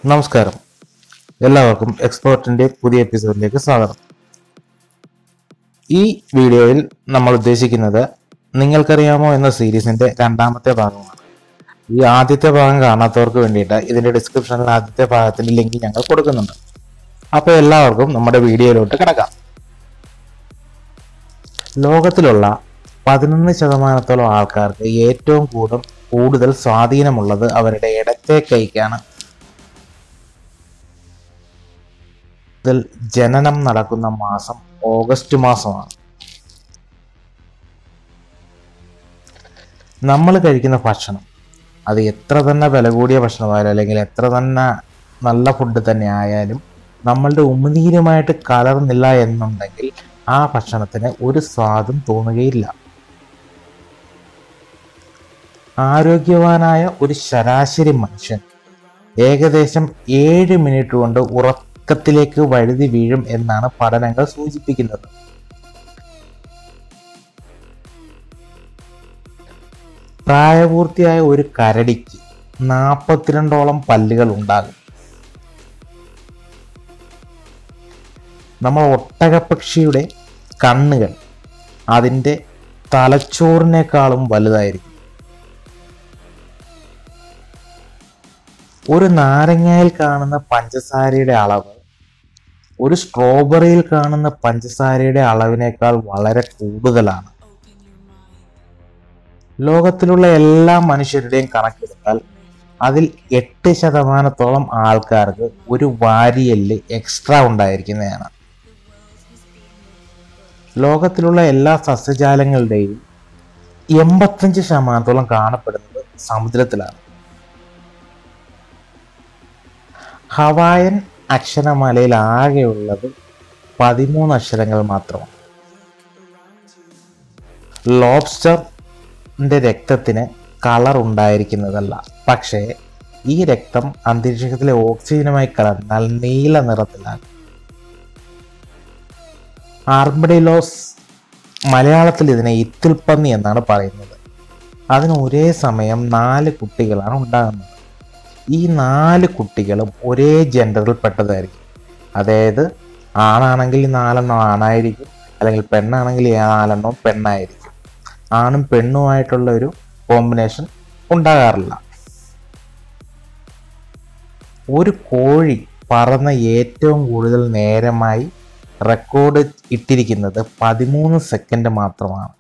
നമസ്കാരം എല്ലാവർക്കും എക്സ്പേർട്ടിന്റെ പുതിയ എപ്പിസോഡിലേക്ക് സ്വാഗതം ഈ വീഡിയോയിൽ നമ്മൾ ഉദ്ദേശിക്കുന്നത് നിങ്ങൾക്കറിയാമോ എന്ന സീരീസിന്റെ രണ്ടാമത്തെ ഭാഗമാണ് ഈ ആദ്യത്തെ ഭാഗം കാണാത്തവർക്ക് വേണ്ടിയിട്ട് ഇതിന്റെ ഡിസ്ക്രിപ്ഷനിൽ ആദ്യത്തെ ഭാഗത്തിന്റെ ലിങ്ക് ഞങ്ങൾ കൊടുക്കുന്നുണ്ട് അപ്പോൾ എല്ലാവർക്കും നമ്മുടെ വീഡിയോയിലോട്ട് കിടക്കാം ലോകത്തിലുള്ള പതിനൊന്ന് ശതമാനത്തോളം ആൾക്കാർക്ക് ഏറ്റവും കൂടുതൽ കൂടുതൽ സ്വാധീനമുള്ളത് അവരുടെ ഇടത്തെ കൈക്കാണ് ഇതിൽ ജനനം നടക്കുന്ന മാസം ഓഗസ്റ്റ് മാസമാണ് നമ്മൾ കഴിക്കുന്ന ഭക്ഷണം അത് എത്ര തന്നെ വില കൂടിയ ഭക്ഷണമായാലും അല്ലെങ്കിൽ എത്ര തന്നെ നല്ല ഫുഡ് തന്നെ ആയാലും നമ്മളുടെ ഉമിനീരുമായിട്ട് കലർന്നില്ല എന്നുണ്ടെങ്കിൽ ആ ഭക്ഷണത്തിന് ഒരു സ്വാദും തോന്നുകയില്ല ആരോഗ്യവാനായ ഒരു ശരാശരി മനുഷ്യൻ ഏകദേശം ഏഴ് മിനിറ്റ് കൊണ്ട് ഉറക്കത്തിലേക്ക് വഴുതി വീഴും എന്നാണ് പഠനങ്ങൾ സൂചിപ്പിക്കുന്നത് പ്രായപൂർത്തിയായ ഒരു കരടിക്ക് നാൽപ്പത്തിരണ്ടോളം പല്ലുകൾ ഉണ്ടാകും നമ്മൾ ഒട്ടകപ്പക്ഷിയുടെ കണ്ണുകൾ അതിൻ്റെ തലച്ചോറിനേക്കാളും വലുതായിരിക്കും ഒരു നാരങ്ങയിൽ കാണുന്ന പഞ്ചസാരയുടെ അളവ് ഒരു സ്ട്രോബെറിയിൽ കാണുന്ന പഞ്ചസാരയുടെ അളവിനേക്കാൾ വളരെ കൂടുതലാണ് ലോകത്തിലുള്ള എല്ലാ മനുഷ്യരുടെയും കണക്കെടുത്താൽ അതിൽ എട്ട് ശതമാനത്തോളം ആൾക്കാർക്ക് ഒരു വാരിയല് എക്സ്ട്രാ ഉണ്ടായിരിക്കുന്നതാണ് ലോകത്തിലുള്ള എല്ലാ സസ്യജാലങ്ങളുടെയും എൺപത്തഞ്ച് ശതമാനത്തോളം കാണപ്പെടുന്നത് സമുദ്രത്തിലാണ് ഹവായൻ അക്ഷരമാലയിൽ ആകെയുള്ളത് പതിമൂന്ന് അക്ഷരങ്ങൾ മാത്രമാണ് ലോബ്സ്റ്ററിന്റെ രക്തത്തിന് കളർ ഉണ്ടായിരിക്കുന്നതല്ല പക്ഷേ ഈ രക്തം അന്തരീക്ഷത്തിലെ ഓക്സിജനുമായി കലർന്നാൽ നീല നിറത്തിലാകും ആർബഡിലോസ് മലയാളത്തിൽ ഇതിനെ ഇത്തിൽപ്പന്നി എന്നാണ് പറയുന്നത് അതിന് ഒരേ സമയം നാല് കുട്ടികളാണ് ഉണ്ടാകുന്നത് ഈ നാല് കുട്ടികളും ഒരേ ജെൻഡറിൽ പെട്ടതായിരിക്കും അതായത് ആണാണെങ്കിൽ ഈ നാലെണ്ണം ആണായിരിക്കും അല്ലെങ്കിൽ പെണ്ണാണെങ്കിൽ ഈ നാലെണ്ണം പെണ്ണായിരിക്കും ആണും പെണ്ണുമായിട്ടുള്ള ഒരു കോമ്പിനേഷൻ ഉണ്ടാകാറില്ല ഒരു കോഴി പറന്ന ഏറ്റവും കൂടുതൽ നേരമായി റെക്കോർഡ് ഇട്ടിരിക്കുന്നത് പതിമൂന്ന് സെക്കൻഡ് മാത്രമാണ്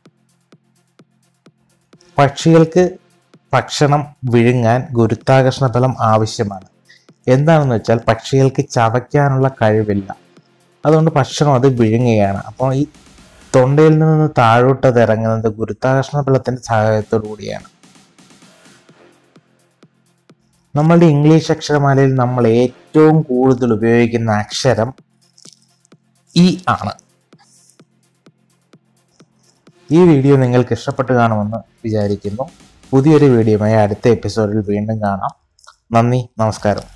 പക്ഷികൾക്ക് ഭക്ഷണം വിഴുങ്ങാൻ ഗുരുത്വാകർഷണ ബലം ആവശ്യമാണ് എന്താണെന്ന് വെച്ചാൽ പക്ഷികൾക്ക് ചവയ്ക്കാനുള്ള കഴിവില്ല അതുകൊണ്ട് ഭക്ഷണം അത് വിഴുങ്ങുകയാണ് അപ്പോൾ ഈ തൊണ്ടയിൽ നിന്ന് താഴോട്ട് അത് ഇറങ്ങുന്നത് ഗുരുത്വാകർഷണ ബലത്തിന്റെ സഹായത്തോടു കൂടിയാണ് നമ്മളുടെ ഇംഗ്ലീഷ് അക്ഷരമാലയിൽ നമ്മൾ ഏറ്റവും കൂടുതൽ ഉപയോഗിക്കുന്ന അക്ഷരം ഇ ആണ് ഈ വീഡിയോ നിങ്ങൾക്ക് ഇഷ്ടപ്പെട്ട് കാണുമെന്ന് വിചാരിക്കുന്നു പുതിയൊരു വീഡിയോയുമായി അടുത്ത എപ്പിസോഡിൽ വീണ്ടും കാണാം നന്ദി നമസ്കാരം